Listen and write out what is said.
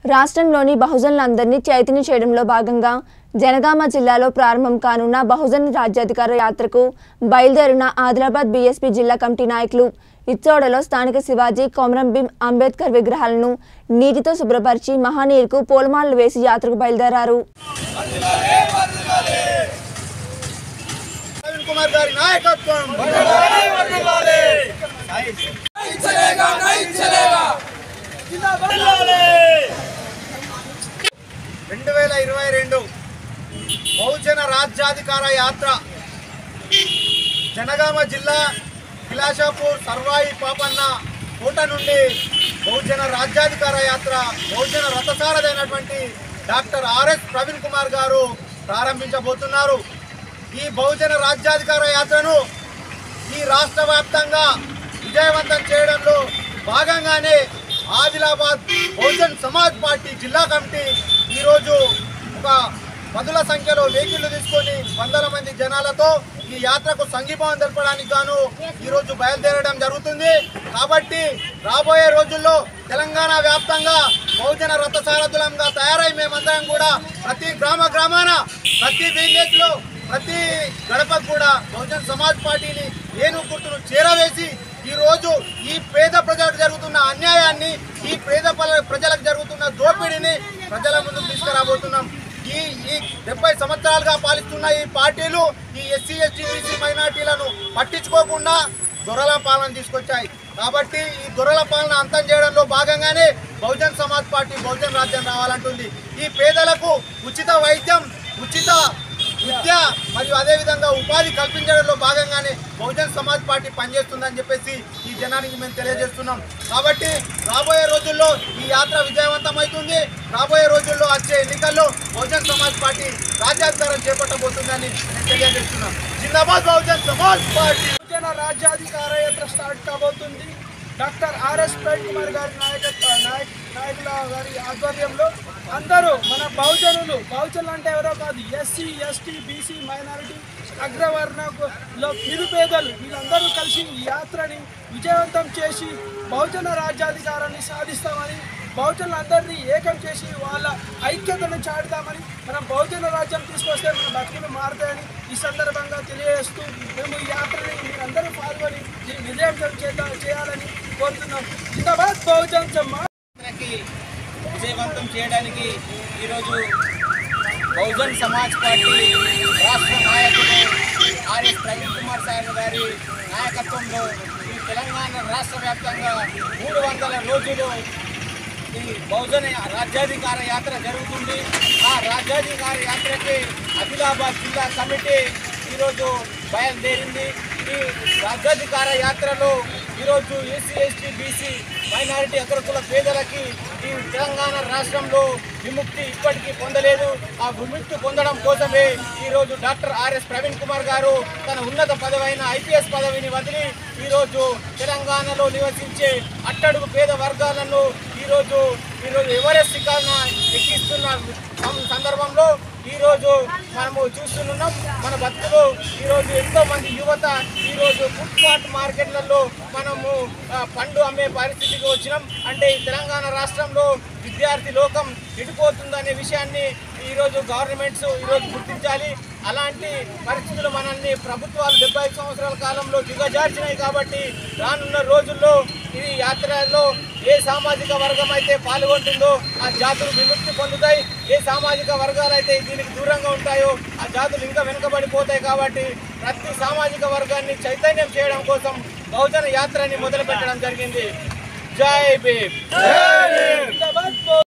రాష్ట్రంలోని బహుజనులందరినీ చైతన్యం చేయడంలో భాగంగా జనగామ జిల్లాలో ప్రారంభం కానున్న బహుజన్ రాజ్యాధికార యాత్రకు బయలుదేరిన ఆదిలాబాద్ బీఎస్పీ జిల్లా కమిటీ నాయకులు ఇచ్చోడలో స్థానిక శివాజీ కొమరం భీం అంబేద్కర్ విగ్రహాలను నీటితో శుభ్రపరిచి మహానీయులకు పూలమాలలు వేసి యాత్రకు బయలుదేరారు ప్రవీణ్ కుమార్ గారి నాయకత్వం రెండు వేల ఇరవై రెండు బహుజన రాజ్యాధికార యాత్ర జనగామ జిల్లా కిలాషాపూర్ సర్వాయి పాపన్న కోట నుండి బహుజన రాజ్యాధికార యాత్ర బహుజన రథసారథైనటువంటి డాక్టర్ ఆర్ఎస్ ప్రవీణ్ కుమార్ గారు ప్రారంభించబోతున్నారు ఈ బహుజన రాజ్యాధికార యాత్రను ఈ రాష్ట్ర వ్యాప్తంగా విజయవంతం చేయడంలో భాగంగానే ఆదిలాబాద్ బహుజన్ సమాజ్ పార్టీ జిల్లా కమిటీ ఈరోజు ఒక పదుల సంఖ్యలో వెహికల్ తీసుకొని వందల మంది జనాలతో ఈ యాత్రకు సంఘీభావం తెలపడానికి గాను ఈరోజు బయలుదేరడం జరుగుతుంది కాబట్టి రాబోయే రోజుల్లో తెలంగాణ వ్యాప్తంగా బహుజన రథసారథులంగా తయారై మేమందరం కూడా ప్రతి గ్రామ గ్రామాన ప్రతి విలేజ్ లో ప్రతి గడపకు కూడా బహుజన్ సమాజ్ పార్టీని ఏను గుర్తును చేరవేసి ఈ రోజు ఈ పేద ప్రజలకు జరుగుతున్న అన్యాయాన్ని ఈ పేద పల- ప్రజలకు జరుగుతున్న దోపిడీని ప్రజల ముందుకు తీసుకురాబోతున్నాం ఈ ఈ డెబ్బై సంవత్సరాలుగా పాలిస్తున్న ఈ పార్టీలు ఈ ఎస్సీ ఎస్టీ బీసీ మైనార్టీలను పట్టించుకోకుండా దొరల పాలన తీసుకొచ్చాయి కాబట్టి ఈ దొరల పాలన అంతం చేయడంలో భాగంగానే బహుజన్ సమాజ్ పార్టీ బహుజన్ రాజ్యం రావాలంటుంది ఈ పేదలకు ఉచిత వైద్యం ఉచిత విద్య మరియు అదేవిధంగా ఉపాధి కల్పించడంలో భాగంగానే బహుజన్ సమాజ్ పార్టీ పనిచేస్తుందని చెప్పేసి ఈ జనానికి మేము తెలియజేస్తున్నాం కాబట్టి రాబోయే రోజుల్లో ఈ యాత్ర విజయవంతమవుతుంది రాబోయే రోజుల్లో వచ్చే ఎన్నికల్లో బహుజన్ సమాజ్ పార్టీ రాజ్యాధికారం చేపట్టబోతుందని నేను తెలియజేస్తున్నాం జిందాబాద్ బహుజన్ సమాజ్ పార్టీ నూతన రాజ్యాధికార యాత్ర స్టార్ట్ కాబోతుంది డాక్టర్ ఆర్ఎస్ ప్రేమ్ కుమార్ గారి నాయకత్వ నాయక్ నాయకుల గారి ఆధ్వర్యంలో అందరూ మన బహుజనులు బహుజనులు అంటే ఎవరో కాదు ఎస్సీ ఎస్టీ బీసీ మైనారిటీ అగ్రవర్ణలో నిరుపేదలు వీళ్ళందరూ కలిసి ఈ యాత్రని విజయవంతం చేసి బహుజన రాజ్యాధికారాన్ని సాధిస్తామని బహుజనులందరినీ ఏకం చేసి వాళ్ళ ఐక్యతను చాటుతామని మనం బహుజన రాజ్యం తీసుకొస్తే మన బతుకులు మారుతాయని ఈ సందర్భంగా తెలియజేస్తూ మేము ఈ యాత్రని మీరందరూ పాల్గొని దీన్ని విజయం చేద్దాం చేయాలని కోరుతున్నాం జిందాబాద్ బహుజన్ సమాజ్ యాత్రకి విజయవంతం చేయడానికి ఈరోజు బహుజన్ సమాజ్ పార్టీ రాష్ట్ర నాయకుడు ఆర్ఎస్ ప్రవీణ్ కుమార్ సార్ గారి నాయకత్వంలో ఈ తెలంగాణ రాష్ట్ర వ్యాప్తంగా మూడు వందల రోజులు ఈ బహుజన రాజ్యాధికార యాత్ర జరుగుతుంది ఆ రాజ్యాధికార యాత్రకి ఆదిలాబాద్ జిల్లా కమిటీ ఈరోజు బయలుదేరింది ఈ రాజ్యాధికార యాత్రలో ఈరోజు ఎస్సీ ఎస్టీ బీసీ మైనారిటీ అగ్రకుల పేదలకి ఈ తెలంగాణ రాష్ట్రంలో విముక్తి ఇప్పటికీ పొందలేదు ఆ విముక్తి పొందడం కోసమే ఈరోజు డాక్టర్ ఆర్ఎస్ ప్రవీణ్ కుమార్ గారు తన ఉన్నత పదవైన ఐపీఎస్ పదవిని వదిలి ఈరోజు తెలంగాణలో నివసించే అట్టడుగు పేద వర్గాలను ఈరోజు ఈరోజు ఎవరెస్ట్ శిఖరాన ఎక్కిస్తున్న సం- సందర్భంలో ఈరోజు మనము చూస్తున్నాం మన బతుకులు ఈరోజు ఎంతో మంది యువత ఈరోజు ఫుట్పాత్ మార్కెట్లలో మనము ఆ, పండు అమ్మే పరిస్థితికి వచ్చినాం అంటే ఈ తెలంగాణ రాష్ట్రంలో విద్యార్థి లోకం ఎడిపోతుందనే విషయాన్ని ఈరోజు గవర్నమెంట్స్ ఈరోజు గుర్తించాలి అలాంటి పరిస్థితులు మనల్ని ప్రభుత్వాలు డెబ్బై ఐదు సంవత్సరాల కాలంలో దిగజార్చినాయి కాబట్టి రానున్న రోజుల్లో ఈ యాత్రలో ఏ సామాజిక వర్గం అయితే పాల్గొంటుందో ఆ జాతులు విముక్తి పొందుతాయి ఏ సామాజిక వర్గాలు అయితే దీనికి దూరంగా ఉంటాయో ఆ జాతులు ఇంకా వెనుకబడిపోతాయి కాబట్టి ప్రతి సామాజిక వర్గాన్ని చైతన్యం చేయడం కోసం బహుజన యాత్రని మొదలు పెట్టడం జరిగింది జై భీమ్ జిందాబాద్